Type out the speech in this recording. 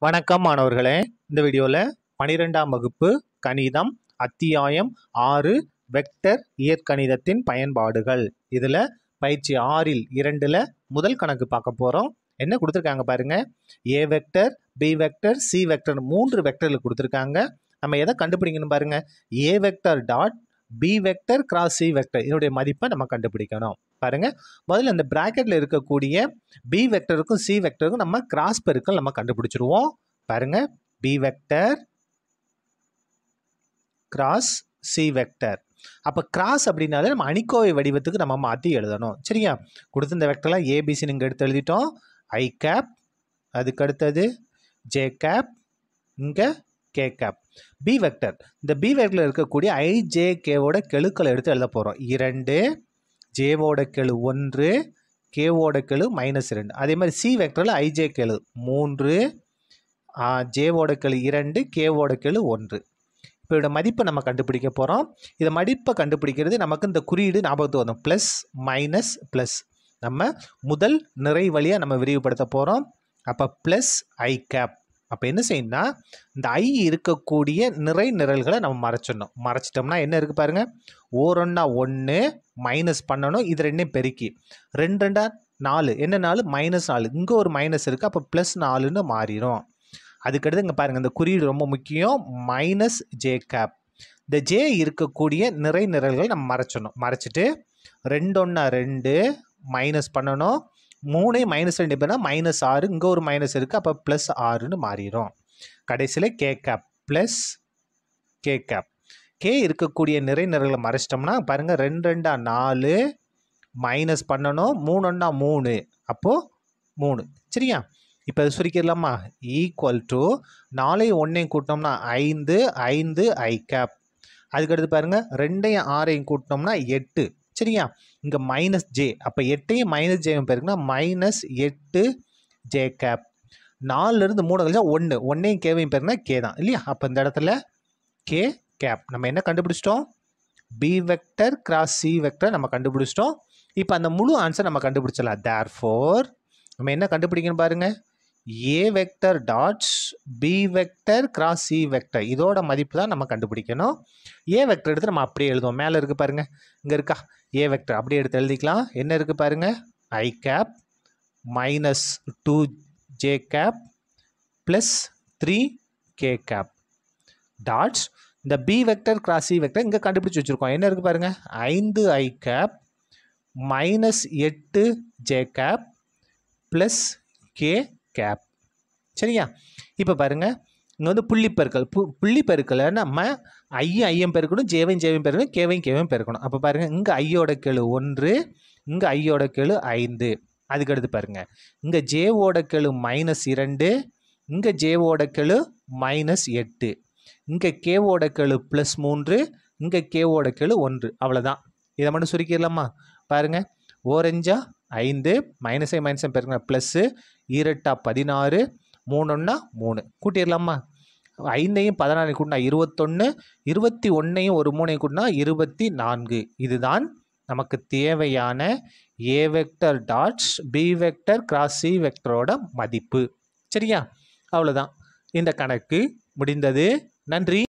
வணக்கம் மாணவர்களே இந்த வீடியோவில் பனிரெண்டாம் வகுப்பு கணிதம் அத்தியாயம் ஆறு வெக்டர் இயற்கணிதத்தின் பயன்பாடுகள் இதில் பயிற்சி ஆறில் இரண்டில் முதல் கணக்கு பார்க்க போகிறோம் என்ன கொடுத்துருக்காங்க பாருங்க A vector B vector C vector மூன்று வெக்டரில் கொடுத்துருக்காங்க நம்ம எதை கண்டுபிடிக்கணும் பாருங்க A vector dot B vector cross C vector இதனுடைய மதிப்பை நம்ம கண்டுபிடிக்கணும் பாருங்க முதல்ல இந்த பிராக்கெட்டில் இருக்கக்கூடிய பி வெக்டருக்கும் சி வெக்டருக்கும் நம்ம கிராஸ் பெருக்கல் நம்ம கண்டுபிடிச்சிருவோம் பாருங்க B vector cross C vector அப்போ கிராஸ் அப்படின்னாலே நம்ம அணிக்கோவை வடிவத்துக்கு நம்ம மாற்றி எழுதணும் சரியா கொடுத்த இந்த வெக்டர்லாம் ஏபிசி நீங்கள் எடுத்து எழுதிட்டோம் ஐ கேப் அதுக்கு அடுத்தது ஜே கேப் இங்கே கே கேப் பி வெக்டர் இந்த பி வெக்டரில் இருக்கக்கூடிய ஐ ஜே கேவோட கெழுக்களை எடுத்து எழுத போகிறோம் இரண்டு ஜேவோட கெழு ஒன்று கேவோட கெழு மைனஸ் ரெண்டு அதே மாதிரி சி வெக்டரில் ஐஜே கெழு மூன்று ஜேவோட கெழு இரண்டு கேவோட கெழு ஒன்று இப்போ இதோட மதிப்பை நம்ம கண்டுபிடிக்க போகிறோம் இதை மதிப்பை கண்டுபிடிக்கிறது நமக்கு இந்த குறியீடு ஞாபகத்துக்கு வரும் ப்ளஸ் மைனஸ் ப்ளஸ் நம்ம முதல் நிறை வழியாக நம்ம விரிவுபடுத்த போகிறோம் அப்போ ப்ளஸ் ஐ கேப் அப்போ என்ன செய்யணும்னா இந்த ஐ இருக்கக்கூடிய நிறை நிரல்களை நம்ம மறைச்சிடணும் மறைச்சிட்டோம்னா என்ன இருக்குது பாருங்கள் ஓரொன்னா ஒன்று மைனஸ் பண்ணணும் இது ரெண்டையும் பெருக்கி ரெண்டு ரெண்டா நாலு என்ன நாலு மைனஸ் நாலு இங்கே ஒரு மைனஸ் இருக்குது அப்போ ப்ளஸ் நாலுன்னு மாறிடும் அதுக்கடுத்து இங்கே பாருங்கள் இந்த குறியீடு ரொம்ப முக்கியம் மைனஸ் ஜே கேப் இந்த ஜே இருக்கக்கூடிய நிறை நிரல்கள் நம்ம மறைச்சிடணும் மறைச்சிட்டு ரெண்டு ஒன்றா ரெண்டு மைனஸ் பண்ணணும் மூணே மைனஸ் ரெண்டு பேர்னா மைனஸ் ஆறு இங்கே ஒரு மைனஸ் இருக்குது அப்போ ப்ளஸ் ஆறுன்னு மாறிடும் கடைசியில் K cap plus K cap K இருக்கக்கூடிய நிறை நிரல்களை மறைச்சிட்டோம்னா பாருங்கள் ரெண்டு ரெண்டா நாலு மைனஸ் பண்ணணும் மூணு ஒன்றா மூணு அப்போது மூணு சரியா இப்போ அது சுருக்கிடலாமா ஈக்குவல் டு நாலையும் ஒன்றையும் கூட்டினோம்னா ஐந்து ஐந்து ஐ கேப் அதுக்கடுத்து பாருங்கள் ரெண்டையும் ஆறையும் கூட்டினோம்னா எட்டு சரியா இங்கே மைனஸ் ஜே அப்போ எட்டையும் மைனஸ் ஜேவும் பேருக்குன்னா மைனஸ் எட்டு ஜே கேப் நாலுலேருந்து மூணு கழிச்சா ஒன்று ஒன்றையும் கேவையும் பேருக்குன்னா கே தான் இல்லையா அப்போ இந்த இடத்துல கே கேப் நம்ம என்ன கண்டுபிடிச்சிட்டோம் B vector cross C vector நம்ம கண்டுபிடிச்சிட்டோம் இப்போ அந்த முழு ஆன்சர் நம்ம கண்டுபிடிச்சிடலாம் தேர் ஃபோர் நம்ம என்ன கண்டுபிடிக்கணும் பாருங்கள் A vector dots B vector cross C vector இதோட மதிப்பு தான் நம்ம கண்டுபிடிக்கணும் ஏ வெக்டர் எடுத்து நம்ம அப்படியே எழுதுவோம் மேலே இருக்குது பாருங்கள் இங்கே இருக்கா ஏ வெக்டர் அப்படியே எடுத்து எழுதிக்கலாம் என்ன இருக்குது பாருங்கள் I cap minus two J cap plus three K cap dots இந்த B vector cross C vector இங்கே கண்டுபிடிச்சி வச்சுருக்கோம் என்ன இருக்குது பாருங்கள் ஐந்து ஐ கேப் மைனஸ் எட்டு J cap plus K cap சரியா இப்போ பாருங்கள் இங்கே வந்து புள்ளி பெருக்கல் பு புள்ளி பெருக்கலை நம்ம ஐயும் ஐயம் பெருக்கணும் ஜேவையும் ஜேவையும் பெருக்கணும் கேவையும் கேவையும் பெருக்கணும் அப்போ பாருங்கள் இங்கே ஐயோட கெழு ஒன்று இங்கே ஐயோட கெழு ஐந்து அதுக்கடுத்து பாருங்கள் இங்கே ஜேவோட கெழு மைனஸ் இரண்டு இங்கே ஜேவோட கெழு மைனஸ் எட்டு இங்கே கேவோட கெழு ப்ளஸ் மூன்று இங்கே கேவோட கெழு ஒன்று அவ்வளோதான் இதை மட்டும் சுருக்கிடலாமா பாருங்கள் ஓரஞ்சா ஐந்து மைனஸை மைனஸை பெருங்க ப்ளஸ்ஸு ஈரெட்டா பதினாறு மூணுன்னா மூணு கூட்டிடலாமா ஐந்தையும் பதினாறு கூட்டினா இருபத்தொன்று இருபத்தி ஒன்றையும் ஒரு மூணையும் கூட்டினா இருபத்தி நான்கு இதுதான் நமக்கு தேவையான A vector dots B vector cross C வெக்டரோட மதிப்பு சரியா அவ்வளோதான் இந்த கணக்கு முடிந்தது நன்றி